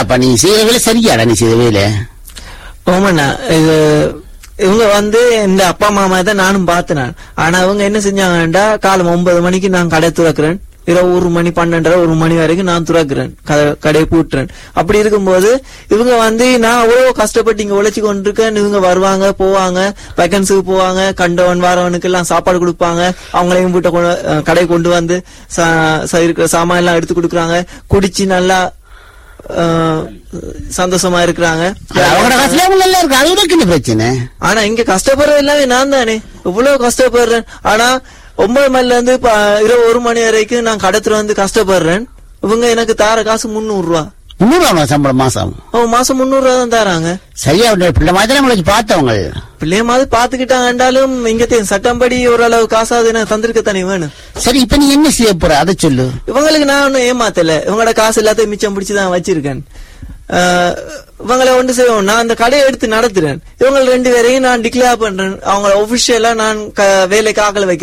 என்னடாப்பா நீ செய்த வேலை சரியாடா நீ செய்த வேலை ஓமண்ணா இது இவங்க வந்து இந்த அப்பா மாமா தான் நானும் பார்த்தேன் ஆனா அவங்க என்ன செஞ்சாங்கடா காலம் ஒன்பது மணிக்கு நான் கடை துறக்கிறேன் இரவு ஒரு மணி பன்னெண்டரை ஒரு மணி வரைக்கும் நான் துறக்கிறேன் க- கடையை பூட்டுறேன் அப்படி இருக்கும்போது இவங்க வந்து நான் அவ்வளவு கஷ்டப்பட்டு இங்க உழைச்சி கொண்டிருக்கேன் இவங்க வருவாங்க போவாங்க வேக்கன்ஸுக்கு போவாங்க கண்டவன் வாரவனுக்கு எல்லாம் சாப்பாடு கொடுப்பாங்க அவங்களையும் வீட்டை கொண்டு அஹ், கடை கொண்டு வந்து சா- ச- இருக்கிற சாமான் எல்லாம் எடுத்து கொடுக்குறாங்க குடிச்சு நல்லா அஹ், சந்தோஷமா இருக்கிறாங்க அவங்களோட காசுல அவங்க நல்லா இருக்கு அது உனக்கு என்ன பிரச்சனை ஆனா இங்க கஷ்டப்படுறது எல்லாமே நான் தானே இவ்வளவு கஷ்டப்படுறேன் ஆனா ஒன்பது மணில இருந்து ப- இரவு ஒரு மணி வரைக்கும் நான் கடத்துல வந்து கஷ்டப்படுறேன் இவங்க எனக்கு தார காசு முந்நூறு ரூபா முன்னூறு ரூபா சம்பளம் மாசம் அவங்க மாசம் முந்நூறு ரூபா தான் தராங்க சரியா உன்னை பிள்ளை மாதிரி உங்களுக்கு பார்த்தவங்க பிள்ளைய மாதிரி பாத்துக்கிட்டாங்கன்றாலும் இங்க சட்டம்படி ஓரளவு காசாவது எனக்கு தந்திருக்கத்தானே வேணும் சரி இப்ப நீ என்ன செய்ய போற அதை சொல்லு இவங்களுக்கு நான் ஒன்னும் ஏமாத்தல இவங்களோட காசு எல்லாத்தையும் மிச்சம் பிடிச்சு தான் வச்சிருக்கேன் ஆஹ், இவங்களை ஒன்று செய்வோம் நான் அந்த கடையை எடுத்து நடத்துறேன் இவங்க ரெண்டு பேரையும் நான் டிக்ளேர் பண்றேன் அவங்க ஒபிஷியலா நான் க- வேலைக்கு ஆக்கல வைக்கிறேன்